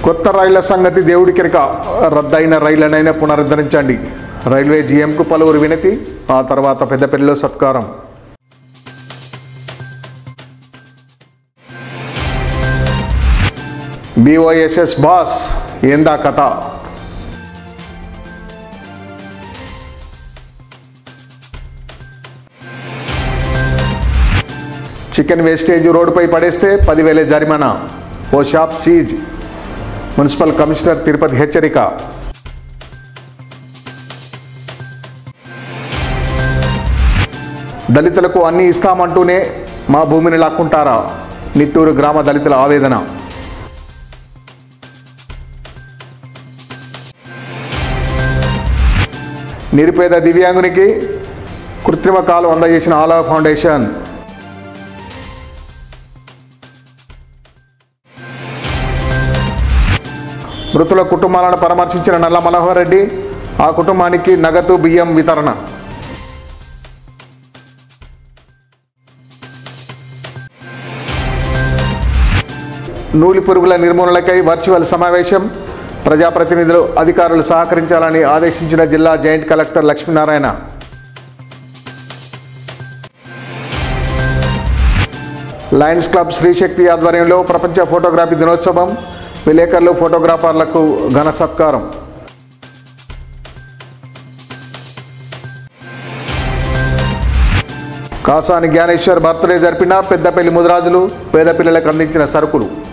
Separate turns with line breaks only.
కొత్త రైళ్ల సంగతి దేవుడికెరక రద్దయిన రైళ్లనైనా పునరుద్ధరించండి రైల్వే జీఎంకు పలువురు వినతి ఆ తర్వాత పెద్దపల్లిలో సత్కారం బీఓఎస్ఎస్ బాస్ ఏందా కథ చికెన్ వేస్టేజ్ రోడ్డుపై పడేస్తే పదివేల జరిమానా ఓ shop seize municipal commissioner Tirupati హెచ్చరిక దళితులకు అన్ని ఇస్తామంటూనే మా భూమిని లాక్కుంటారా నిట్టూరు గ్రామ దళితుల ఆవేదన నిరుపేద దివ్యాంగునికి కృత్రిమ కాలు అందజేసిన ఆలా ఫౌండేషన్ మృతుల కుటుంబాలను పరామర్శించిన నల్ల మనోహర్ రెడ్డి ఆ కుటుంబానికి నగదు బియ్యం వితరణ నూలి పురుగుల నిర్మూలనకై వర్చువల్ సమావేశం ప్రజాప్రతినిధులు అధికారులు సహకరించాలని ఆదేశించిన జిల్లా joint collector Lakshminarayana lions club Srishakti ఆధ్వర్యంలో ప్రపంచ ఫోటోగ్రఫీ దినోత్సవం విలేకరులు ఫోటోగ్రాఫర్లకు ఘన సత్కారం కాసాని జ్ఞానేశ్వర్ బర్త్డే జరిపిన పెద్దపల్లి ముదిరాజులు పేద పిల్లలకు అందించిన సరుకులు